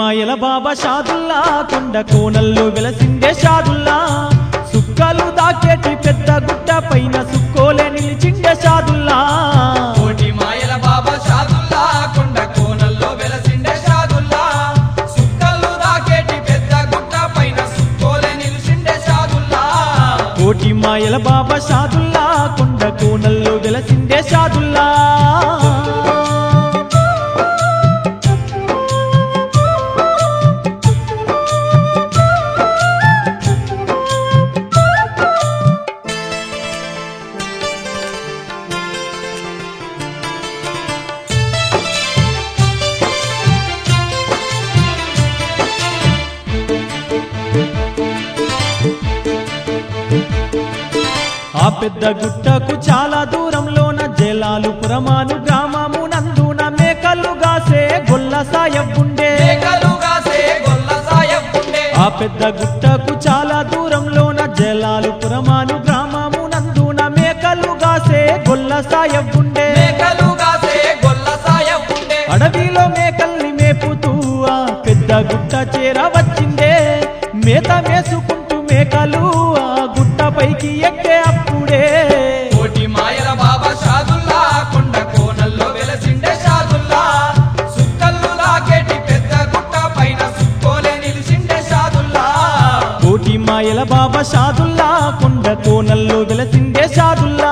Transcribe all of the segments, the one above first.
మాయల బాబా షాదుల్లా కొండ కోనల్లో వెలసిందే షాదుల్లా సుక్కలు దాకేటి పెద్ద గుట్ట పైన సుక్కోలే నిలిచిండే షాదుల్లా కోటి మాయల బాబా షాదుల్లా కొండ కోనల్లో వెలసిండే షాదుల్లా సుక్కలు దాకేటి పెద్ద గుట్ట పైన సుక్కోలే నిలిచిండే షాదుల్లా కోటి మాయల బాబా షాదుల్లా కొండ కోనల్లో వెలసిందే షాదుల్లా ఆ పెద్ద గుట్టకు చాలా దూరంలోన జలాలు పురమాను గ్రామము నందున మేకలు గాసే గొల్ల సాయబ్బుండే మేకలు కాసే గొల్ల సాయం ఉండే ఆ పెద్ద గుట్టకు చాలా దూరంలోన జలాలు పురమాను గ్రామము నందున మేకలు గాసే గొల్ల సాయబ్బుండే మేకలు కాసే గొల్ల సాయం ఉండే అడవిలో మేకల్ని మేపుతూ ఆ పెద్ద గుట్ట చేర వచ్చిందే మేత మేసుకుంటూ మేకలు ఆ గుట్ట పైకి ఎక్కే అప్పుడే కోటి మాయల బాబా షాదుల్లా కొండ కోనల్లో వెలసిండే షాదుల్లా సుక్కలు దాకేటి పెద్ద గుట్ట పైన సుక్కోలే నిలిచిండే షాదుల్లా కోటి మాయల బాబా షాదుల్లా కొండ కోనల్లో వెలసిందే షాదుల్లా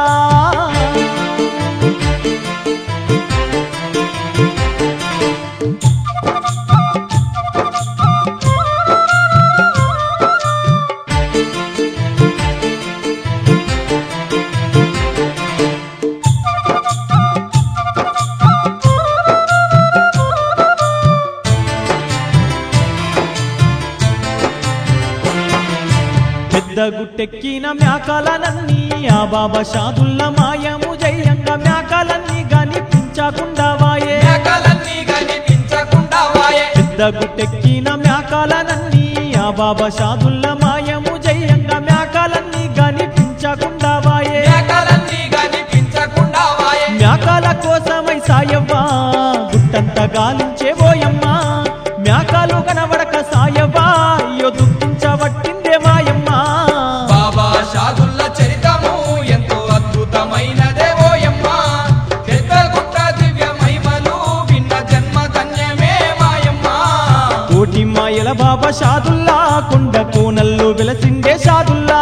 పెద్ద గుట్టెక్కిన మేకాలనన్నీ ఆ బాబా షాదుల్ల మాయము జయంగా మేకాలన్నీ గాని పించకుండా వాయే మేకలన్నీ కనిపించకుండా వాయే పెద్ద గుట్టెక్కిన మేకాలనన్నీ ఆ బాబా షాదుల్ల మాయము జయంగా మేకాలన్నీ గాని పించకుండా వాయే మేకలన్నీ కనిపించకుండా వాయే మేకాల కోసమై సాయవ్వా గుట్టంత గాలించే ఓయమ్మా మేకాలు కనబడక సాయవ్వా అయ్యో దుఃఖించబట్టిందే మాయమ్మా బాబా షాదుల్ల చరితము ఎంతో అద్భుతమైనదే ఓయమ్మ పెద్ద గుట్ట దివ్య మహిమలు విన్న జన్మ ధన్యమే మాయమ్మ కోటి మాయల బాబా షాదుల్లా కొండ కోనల్లో వెలసిందే షాదుల్లా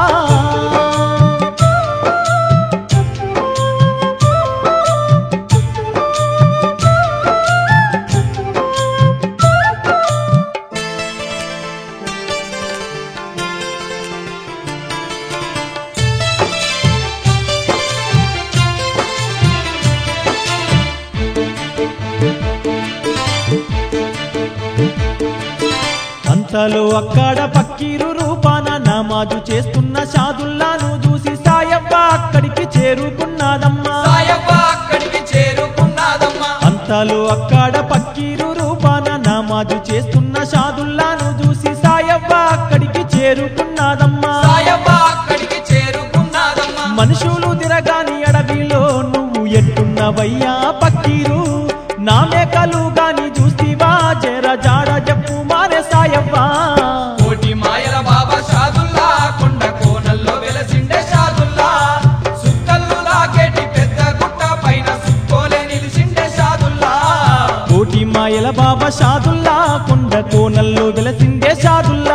అంతలో అక్కడ పక్కీరు రూపాన నమాజు చేస్తున్న షాదుల్లాను చూసి సాయవ్వ అక్కడికి చేరుకున్నాదమ్మా సాయవ్వ అక్కడికి చేరుకున్నాదమ్మా అంతలో అక్కడ పక్కీరు రూపాన నమాజు చేస్తున్న షాదుల్లాను చూసి సాయవ్వ అక్కడికి చేరుకున్నాదమ్మా సాయవ్వ అక్కడికి చేరుకున్నాదమ్మా మనుషులు తిరగాని అడవిలో నువ్వు ఎట్టున్నవయ్యా పక్కీరు నా మేకలు గాని చూస్తివా జర జాడ చెప్పు మారే సాయవ్వా కోటి మాయల బాబా షాదుల్లా కొండ కోనల్లో వెలసిండే షాదుల్లా సుక్కల్లు లాకేటి పెద్ద గుట్ట పైన సుక్కోలే నిలిచిండే షాదుల్లా కోటి మాయల బాబా షాదుల్లా కొండ కోనల్లో వెలసిందే షాదుల్లా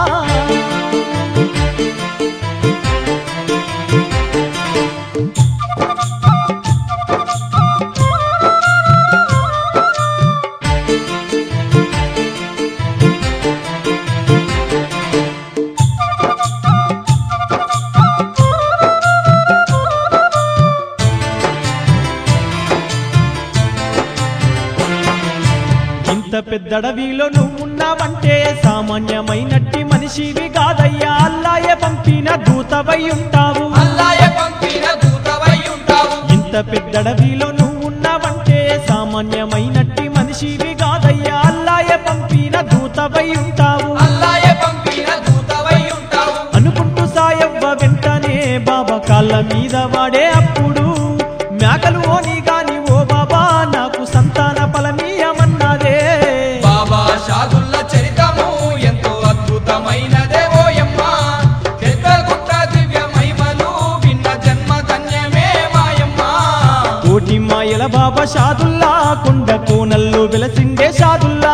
ఇంత పెద్దడవిలో నువ్వున్నావంటే సామాన్యమైనట్టి మనిషివి కాదయ్యా అల్లాయే పంపిన దూతవై ఉంటావు అల్లాయ పంపిన దూతవై ఉంటావు ఇంత పెద్దడవిలో నువ్వున్నావంటే సామాన్యమైనట్టి మనిషివి కాదయ్యా అల్లాయే పంపిన దూతవై ఉంటావు అల్లాయ పంపిన దూతవై ఉంటావు అనుకుంటూ సాయవ్వ వెంటనే బాబా కాళ్ళ మీద వాడే అప్పుడు మేకలు ఓని గాని ఓ బాబా నాకు సంతాన ఫలమీయమన్నదే బాబా షాదుల్లా షాదుల్లా కొండ కోనల్లో వెలసిండే షాదుల్లా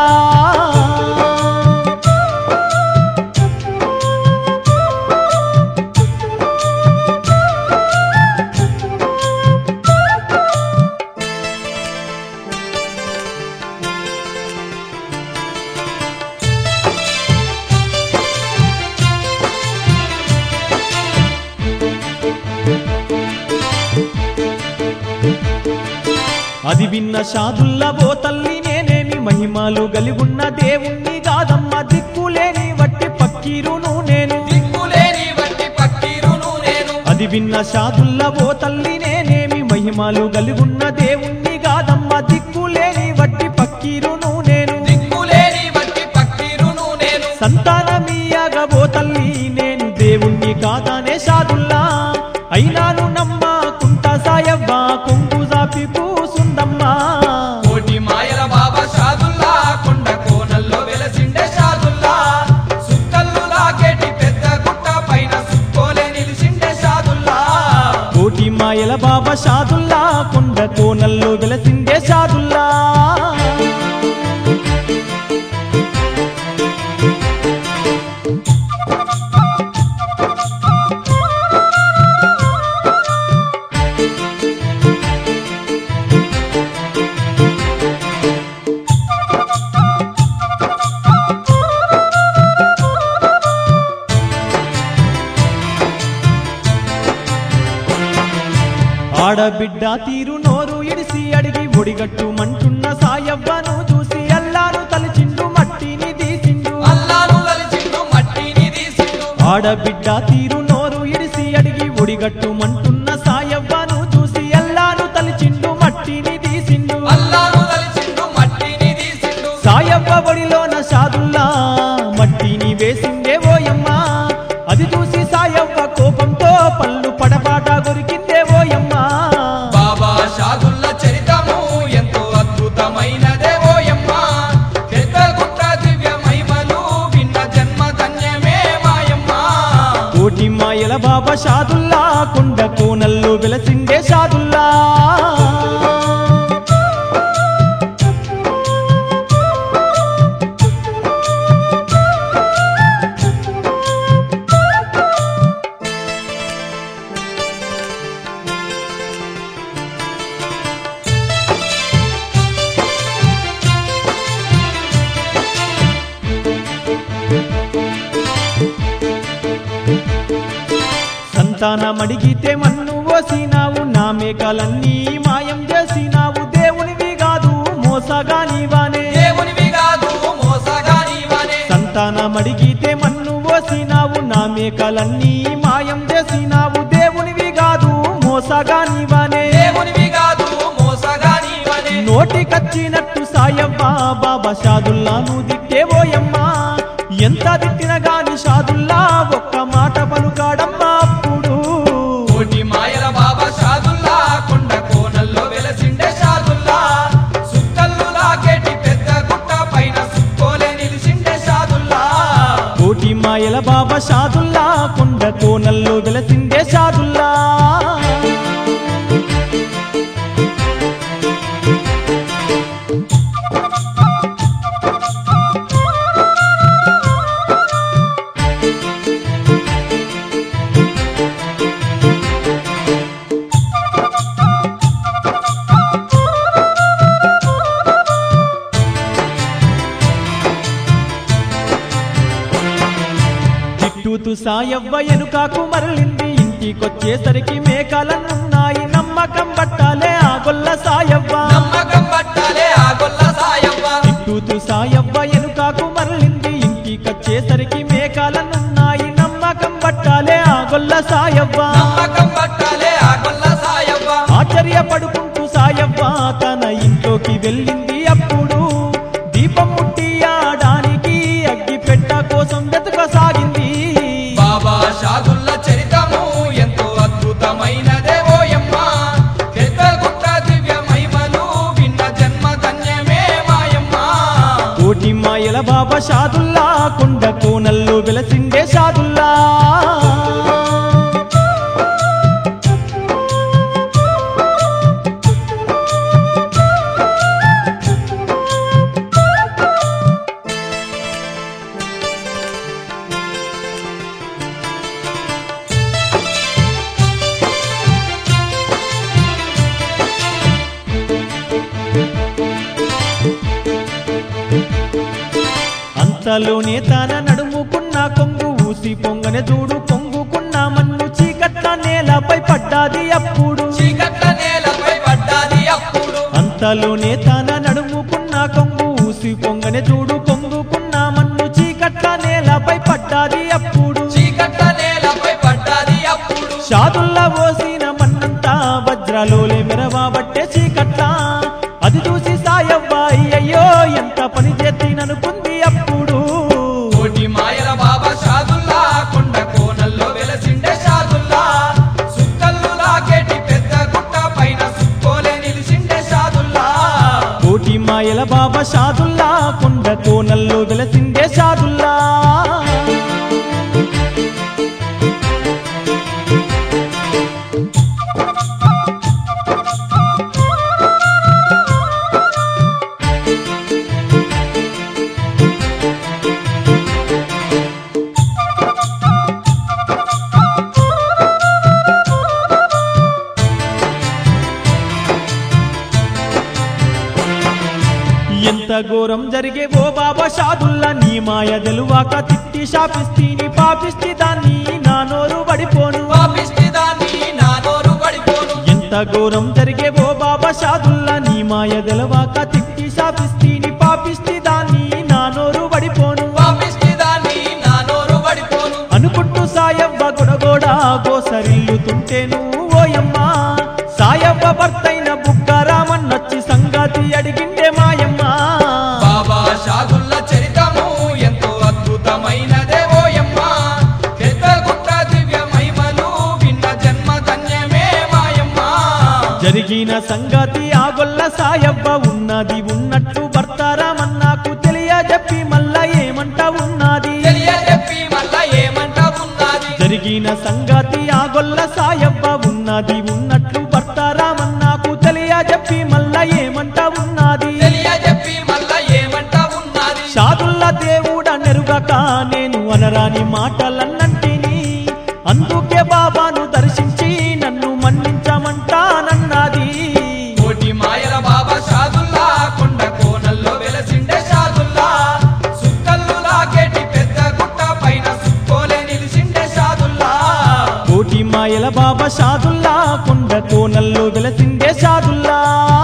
అది విన్న షాదుల్లా ఓ తల్లి నేనేమి మహిమలు గలిగున్న దేవుణ్ణి కాదమ్మ దిక్కులేని వట్టి పక్కీరును నేను దిక్కులేని వట్టి పక్కీరును నేను అది విన్న షాదుల్లా ఓ తల్లి నేనేమి మహిమలు గలిగున్న దేవుణ్ణి కాదమ్మ దిక్కులేని వట్టి పక్కీరును నేను దిక్కులేని వట్టి పక్కీరును నేను సంతానమీయగా ఓ తల్లి నేను దేవుణ్ణి కాదానే షాదుల్లా అయినాను నమ్మకుంటా సాయవ్వ కొంగు జాపి కూసుందమ్మా కోటి మాయల బాబా షాదుల్లా కొండ కోనల్లో వెలసిండే షాదుల్లా సుక్కల్లు లాగేటి పెద్ద గుట్ట పైన సుక్కోలే నిలిసిండే షాదుల్లా కోటి మాయల బాబా షాదుల్లా కొండ కోనల్లో వెలసిండే షాదుల్లా ఆడబిడ్డ తీరు నోరు ఇడిసి అడిగి ఒడిగట్టు మంటున్న సాయవ్వను చూసి అల్లాను తలిచిండు మట్టిని తీసిండు అల్లాను తలిచిండు మట్టిని తీసిండు ఆడబిడ్డ తీరు నోరు ఇడిసి అడిగి ఒడిగట్టు మంటున్న సాయవ్వను చూసి అల్లాను తలిచిండు మట్టిని తీసిండు అల్లాను తలిచిండు మట్టిని తీసిండు సాయవ్వ ఒడిలోన షాదుల్లా మట్టిని వేసిందే ఓయమ్మా అది చూసి సాయవ్వ కోపంతో పళ్ళు పడపాట గొరికిందే ఓయమ్మా బాబా షాదుల్ల చరితము ఎంతో అద్భుతమైనదే ఓయమ్మ పెద్ద గుట్ట దివ్య మహిమలు విన్న జన్మ ధన్యమే మాయమ్మ కోటి మాయల బాబా షాదుల్లా కొండ కోనల్లో వెలసిండే షాదుల్లా సంతానమడిగితే మన్ను ఓసినావు నా మేకలన్నీ మాయం చేసినావు దేవునివి కాదు మోసగా నీవానే దేవునివి కాదు మోసగా నీవనే సంతానమడిగితే మన్ను ఓసినావు నా మేకలన్నీ మాయం చేసినావు దేవునివి కాదు మోసగా నీవానే దేవునివి కాదు మోసగా నీవనే నోటికచ్చినట్టు సాయవ్వా బాబా షాదుల్లాను దిట్టేవోయమ్మా ఎంత తిట్టిన గాని షాదుల్లా ఒక్క మాట పలుకాడమ్మా అప్పుడు కోటి మాయల బాబా షాదుల్లా కొండ కోనల్లో వెలసిండే షాదుల్లా సుక్కల్లు లాగేటి పెద్ద గుట్ట పైన సుక్కోలే నిలిసిండే షాదుల్లా కోటి మాయల బాబా షాదుల్లా కొండ కోనల్లో వెలసిండే షాదుల్లా చిట్టూతు సాయవ్వ ఎనుకాకు మరలింది ఇంటికొచ్చేసరికి మేకలన్నున్నాయి నమ్మకం పట్టాలే ఆ గొల్ల సాయవ్వ నమ్మకం పట్టాలే ఆ గొల్ల సాయవ్వ చిట్టూతు సాయవ్వ ఎనుకాకు మరలింది ఇంటికొచ్చేసరికి మేకలన్నున్నాయి నమ్మకం పట్టాలే ఆ గొల్ల సాయవ్వ నమ్మకం పట్టాలే ఆ గొల్ల సాయవ్వ ఆశ్చర్యపడుకుంటూ సాయవ్వ తన ఇంట్లోకి వెళ్ళింది అప్పుడు దీపం ముట్టి ఆడానికి అగ్గి పెట్ట కోసం వెతకసాగింది బాబా షాదుల్ల చరితము ఎంతో అద్భుతమైనదే ఓయమ్మ పెద్ద గుట్ట దివ్య మహిమలు విన్న జన్మ ధన్యమే మాయమ్మ కోటి మాయల బాబా షాదుల్లా కొండ కోనల్లో వెలసిండే షాదుల్లా అంతలోనే తన నడుముకున్న కొంగు ఊసి పొంగన చూడు పొంగుకున్న మన్ను చీకట్ల నేలపై పడ్డాది అప్పుడు చీకట్ల నేలపై పడ్డాది అప్పుడు అంతలోనే తన నడుముకున్న కొంగు ఊసి పొంగన చూడు పొంగుకున్న మన్ను చీకట్ల నేలపై పడ్డాది అప్పుడు చీకట్ల నేలపై పడ్డాది అప్పుడు షాదుల్లా పోసిన మన్నంతా వజ్రాలోలే మెరవాబట్టే చీకట్ల అది చూసి సాయవ్వ అయ్యయ్యో ఎంత పని చేతిననుకుంది అప్పుడు కోటి మాయల బాబా షాదుల్లా కొండ కోనల్లో వెలసిండే షాదుల్లా సుక్కల్లు లాకేటి పెద్ద గుట్ట పైన సుక్కోలే నిలిసిండే షాదుల్లా కోటి మాయల బాబా షాదుల్లా కొండ కోనల్లో వెలసిందే షాదుల్లా ఎంత ఘోరం జరిగే ఓ బాబా షాదుల్లా నీ మాయ తెలువాక తిట్టి శాపిస్తీని పాపిస్తి దాన్ని నా నోరు పడిపోను పాపిష్టి దాన్ని నా నోరు పడిపోను ఎంత ఘోరం జరిగే ఓ బాబా షాదుల్లా నీ మాయ తెలవాక తిట్టి శాపిస్తీని పాపిస్తి దాన్ని నా నోరు పడిపోను పాపిష్టి దాన్ని నా నోరు పడిపోను అనుకుంటూ సాయవ్వ గుడగోడ గోసరిల్లుతుంటేను ఓయమ్మ సాయవ్వ భర్తైన బుక్కరామన్నొచ్చి సంగతి అడిగిండే మాయమ్మ బాబా షాదుల్ల చరితము ఎంతో అద్భుతమైనదే ఓయమ్మ పెద్ద గుట్ట దివ్య మహిమలు విన్న జన్మ ధన్యమే మాయమ్మ జరిగిన సంగతి ఆగొల్ల సాయవ్వ ఉన్నది ఉన్నట్టు భర్తారామన్నాకు తెలియజెప్పి మళ్ళా ఏమంట ఉన్నది తెలియజెప్పి మళ్ళా ఏమంట ఉన్నది జరిగిన సంగతి ఆగొల్ల సాయవ్వ ఉన్నది ఉన్నట్లు భర్తారామన్నాకు తెలియజెప్పి మళ్ళా ఏమంట ఉన్నది తెలియజెప్పి మళ్ళా ఏమంట ఉన్నది షాదుల్ల దేవుడ నెరుగక నేను అనరాని మాటలన్నంటిని అందుకే బాబాను దర్శించి నన్ను మన్నించమంటానన్నది కోటి మాయల బాబా షాదుల్లా కొండ కోనల్లో వెలసిండే షాదుల్లా సుక్కల్లు లాకేటి పెద్ద గుట్ట పైన సుక్కోలే నిలిసిండే షాదుల్లా కోటి మాయల బాబా షాదుల్లా కొండ కోనల్లో వెలసిందే షాదుల్లా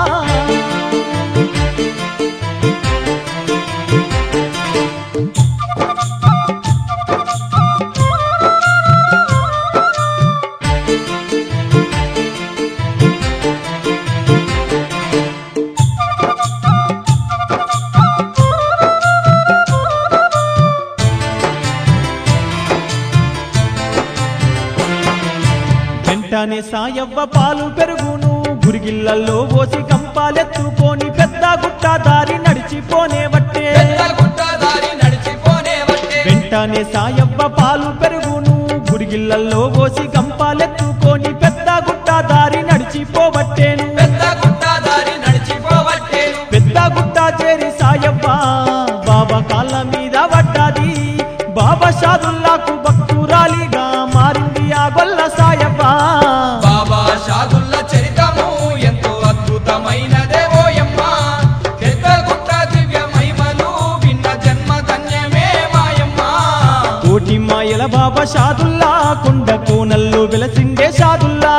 వెంటనే సాయవ్వ పాలు పెరుగును గురిగిళ్ళల్లో పోసి కంపాలెత్తుకొని పెద్ద గుట్ట దారి నడిచిపోనే వట్టే పెద్ద గుట్ట దారి నడిచిపోనే వట్టే వెంటనే సాయవ్వ పాలు పెరుగును గురిగిళ్ళల్లో పోసి కంపాలెత్తుకొని పెద్ద గుట్ట దారి నడిచిపోవట్టేను పెద్ద గుట్ట దారి నడిచిపోవట్టేను పెద్ద గుట్ట చేరి సాయవ్వ బాబా కాళ్ళ మీద పడ్డది బాబా షాదుల్లాకు భక్తురాలిగా మారింది ఆ గొల్ల సాయవ్వ బాబా షాదుల్ల చరితము ఎంతో అద్భుతమైనదే ఓయమ్మ పెద్ద గుట్ట దివ్య మహిమలు విన్న జన్మ ధన్యమే మాయమ్మ కోటి మాయల బాబా షాదుల్లా కొండ కోనల్లో వెలసిండే షాదుల్లా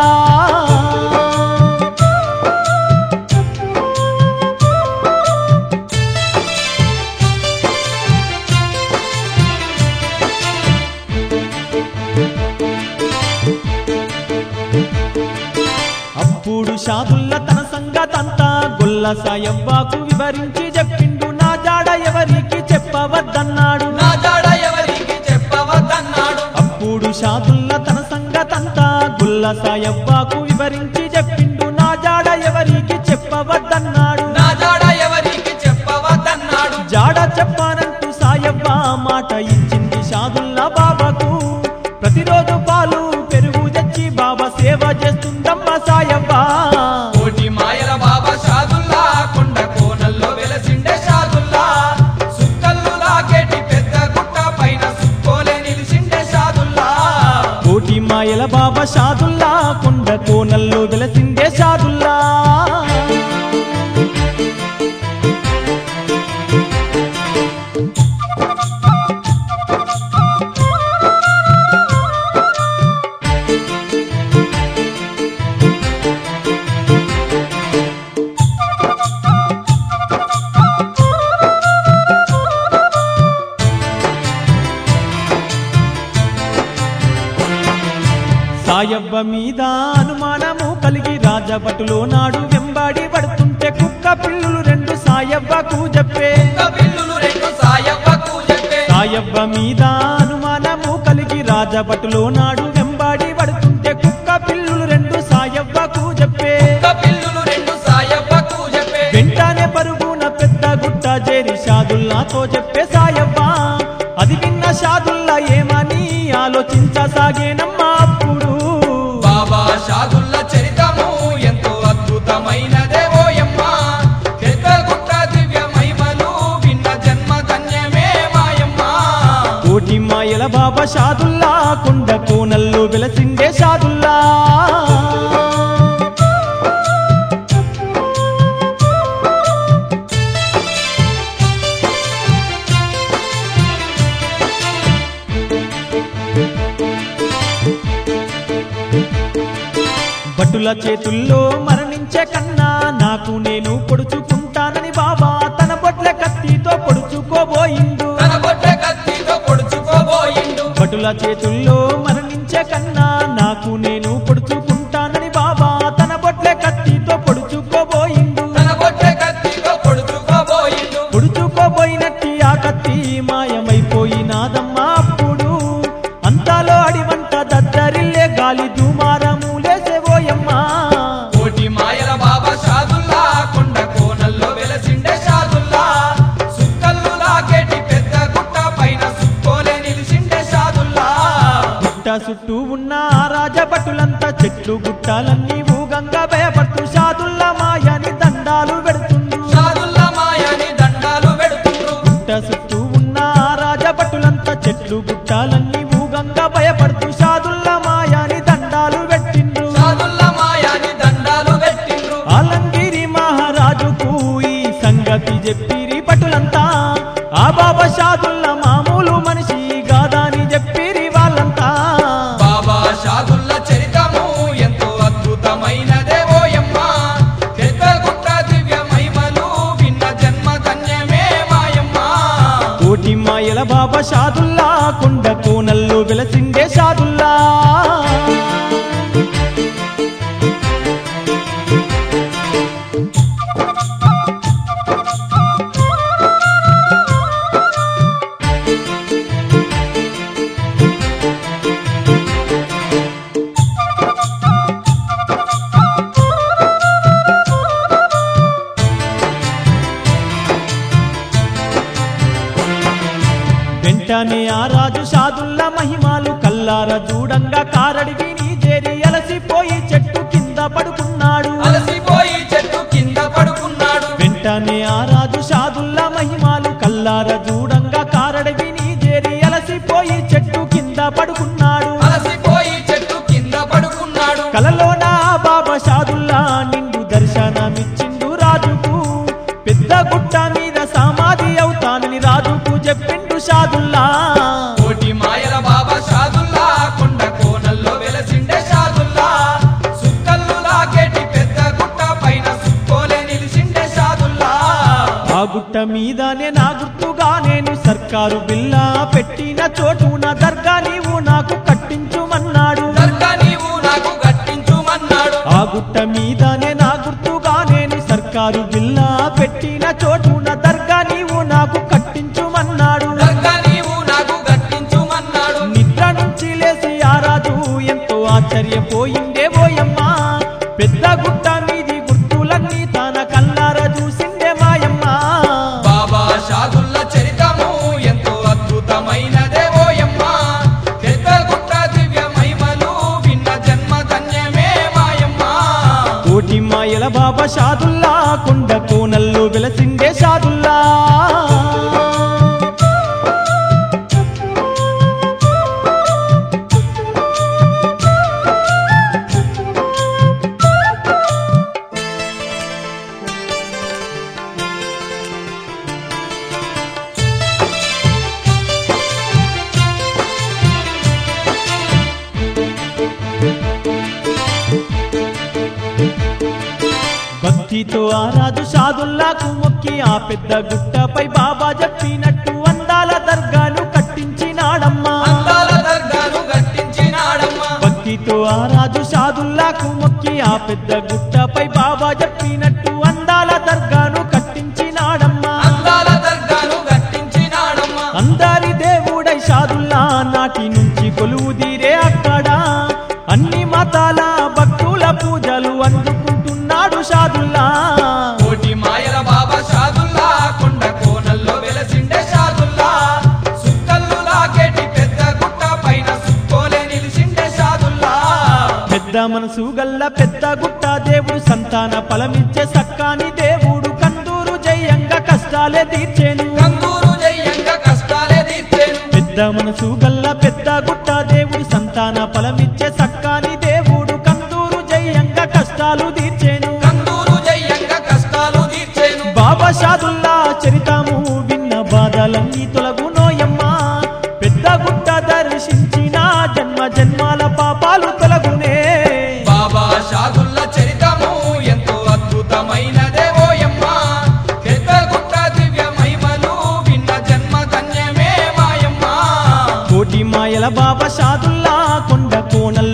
అప్పుడు షాదుల్ల తన సంగతంతా గొల్ల సాయవ్వాకు వివరించి చెప్పిండు నా జాడ ఎవరికి చెప్పవద్దన్నాడు నా జాడ ఎవరికి చెప్పవద్దన్నాడు అప్పుడు షాదుల్ల తన సంగతంతా గుల్ల సాయవ్వాకు వివరించి చెప్పిండు నా జాడ ఎవరికి చెప్పవద్దన్నాడు నా జాడ ఎవరికి చెప్పవద్దన్నాడు జాడ చెప్పానంటూ సాయవ్వ మాట ఇచ్చింది షాదుల్లా బాబాకు ప్రతిరోజు పాలు పెరుగు తెచ్చి బాబా సేవ చేస్తుందమ్మ సాయవ్వ కోటి మాయల బాబా షాదుల్లా కొండ కోనల్లో వెలసిండే షాదుల్లా సుక్కల్లు లాకేటి పెద్ద గుట్ట పైన సుక్కోలే నిలిసిండే షాదుల్లా కోటి మాయల బాబా షాదుల్లా కొండ కోనల్లో వెలసిందే షాదుల్లా సాయవ్వ మీద అనుమానము కలిగి రాజభటులో నాడు వెంబాడి పడుతుంటే కుక్క పిల్లులు రెండు సాయవ్వకు చెప్పే కుక్క పిల్లులు రెండు సాయవ్వకు చెప్పే సాయవ్వ మీద అనుమానము కలిగి రాజభటులో నాడు వెంబాడి పడుతుంటే కుక్క పిల్లులు రెండు సాయవ్వకు చెప్పే కుక్క పిల్లులు రెండు సాయవ్వకు చెప్పే వెంటనే పరుగున పెద్ద గుట్ట చేరి షాదుల్లాతో చెప్పే సాయవ్వ అది విన్న షాదుల్లా ఏమని ఆలోచించసాగేనమ్మా అప్పుడు బాబా షాదుల్ల చరితము ఎంతో అద్భుతమైనదే ఓయమ్మ పెద్ద గుట్ట దివ్య మహిమలు విన్న జన్మ ధన్యమే మాయమ్మ కోటి మాయల బాబా షాదుల్లా కొండ కోనల్లో వెలసిండే షాదుల్లా భటుల చేతుల్లో మరణించే కన్నా నాకు నేను పొడుచుకుంటానని బాబా తన బొట్ల కత్తితో పొడుచుకోబోయిండు తన బొట్ట కత్తితో పొడుచుకోబోయిండు భటుల చేతుల్లో మరణించే కన్నా నాకు నేను పొడుచుకుంటానని బాబా తన బొట్ల కత్తితో పొడుచుకోబోయిండు తన బొట్ట కత్తితో పొడుచుకోబోయిండు పొడుచుకోబోయినట్టి ఆ కత్తి మాయమైపోయినాదమ్మా అప్పుడు అంతాలో అడివంట దద్దరిల్లే గాలి దుమారము లేసేవోయమ్మా కోటి మాయల బాబా షాదుల్లా కొండ కోనల్లో వెలసిండే షాదుల్లా సుక్కల్లు లాగేటి పెద్ద గుట్ట పైన సుక్కోలే నిలిసిండే షాదుల్లా గుట్ట చుట్టూ ఉన్న ఆ రాజభటులంతా చెట్లు గుట్టాలన్నీ ఊగంగా భయపడుతూ షాదుల్లా మాయని దండాలు పెడుతుండ్రు షాదుల్లా మాయని దండాలు పెడుతుండ్రు గుట్ట చుట్టూ ఉన్న ఆ రాజభటులంతా చెట్లు గుట్టాలన్నీ ఊగంగా భయపడుతూ షాదుల్లా మాయని దండాలు పెట్టిండ్రు షాదుల్లా మాయని దండాలు పెట్టిండ్రు ఆలంగిరి మహారాజుకు ఈ సంగతి చెప్పిరి పటులంతా ఆ బాబా షాదుల్లా మామూలు మనిషి గాదాని చెప్పిరి వాళ్ళంతా బాబా షాదుల్ల చరితము ఎంతో అద్భుతమైనదే ఓయమ్మ పెద్ద గుట్ట దివ్య మహిమలు విన్న జన్మ ధన్యమే మాయమ్మ కోటి మాయల బాబా షాదుల్లా కొండ కోనల్లో వెలసిండే షాదుల్లా వెంటనే ఆ రాజు షాదుల్లా మహిమాలు కల్లార చూడంగా కారడి విని చేరి అలసిపోయి చెట్టు కింద పడుకున్నాడు అలసిపోయి చెట్టు కింద పడుకున్నాడు వెంటనే ఆ రాజు షాదుల్లా మహిమాలు కల్లార చూడంగా కారడి విని చేరి అలసిపోయి చెట్టు కింద పడుకున్నాడు అలసిపోయి చెట్టు కింద పడుకున్నాడు కలలోన ఆ బాబా షాదుల్లా నిండు దర్శనమిచ్చిండు రాజుకు పెద్ద గుట్ట మీద సమాధి అవుతానని రాజుకు చెప్పిండు షాదుల్లా కోటి మాయల బాబా షాదుల్లా కొండ కోనల్లో వెలసిండే షాదుల్లా సుక్కల్లు లాగేటి పెద్ద గుట్ట పైన సుక్కోలే నిలిసిండే షాదుల్లా ఆ గుట్ట మీదనే నా గుర్తుగా నేను సర్కారు బిల్లా పెట్టిన చోటున దర్గా నీవు నాకు కట్టించుమన్నాడు దర్గా నీవు నాకు గట్టించుమన్నాడు ఆ గుట్ట మీదనే నా గుర్తుగా నేను సర్కారు బిల్లా పెట్టిన చోటున దర్గా నీవు నాకు కట్టించుమన్నాడు దర్గా నీవు నాకు గట్టించుమన్నాడు నిద్ర నుంచి లేచి ఆ రాజు ఎంతో ఆశ్చర్యపోయిందే ఓయమ్మా పెద్ద గుట్ట మీది గుర్తులన్నీ తన కల్లార చూసిందే మాయమ్మ బాబా షాదుల్ల చరితము ఎంతో అద్భుతమైనదే ఓయమ్మ పెద్ద గుట్ట దివ్య మహిమలు విన్న జన్మ ధన్యమే మాయమ్మ కోటి మాయల బాబా షాదుల్లా కొండ కోనల్లో వెలసిండే షాదుల్లా భక్తితో ఆ రాజు షాదుల్లాకు మొక్కి ఆ పెద్ద గుట్టపై బాబా చెప్పినట్టు అందాల దర్గాను కట్టించినాడమ్మా అందాల దర్గాను గట్టించినాడమ్మ భక్తితో ఆ పెద్ద గుట్టపై బాబా చెప్పినట్టు అందాల దర్గాను కట్టించినాడమ్మా అందాల దర్గాను కట్టించినాడమ్మా అందరి దేవుడై షాదుల్లా నాటి నుంచి కొలువు తీరే అక్కడ అన్ని మతాల భక్తుల పూజలు అందుకుంటున్నాడు షాదుల్లా కోటి మాయల బాబా షాదుల్లా కొండ కోనల్లో వెలసిండే షాదుల్లా సుక్కల్లు లాగేటి పెద్ద గుట్ట పైన సుక్కోలే నిలిసిండే షాదుల్లా పెద్ద మనసు గల్ల పెద్ద గుట్ట దేవుడు సంతాన ఫలమిచ్చే సక్కాని దేవుడు కందూరు జయంగా కష్టాలే తీర్చేను కందూరు జయ్యంగా కష్టాలే తీర్చేను పెద్ద మనసు గల్ల పెద్ద గుట్ట దేవుడు సంతాన ఫలమిచ్చే సక్కాని దేవుడు కందూరు జయంగా కష్టాలు తీర్చేను కందూరు జయ్యంగా కష్టాలు తీర్చేను బాబా షాదుల్లా చరితము విన్న బాధలన్నీ తొలగునోయమ్మా పెద్ద గుట్ట దర్శించిన జన్మ జన్మాల పాపాలు తొలగునే బాబా షాదుల్ల చరితము ఎంతో అద్భుతమైనదే ఓయమ్మా పెద్ద గుట్ట దివ్య మహిమలు విన్న జన్మ ధన్యమే మాయమ్మా కోటి మాయల బాబా షాదుల్లా కొండ కోనల్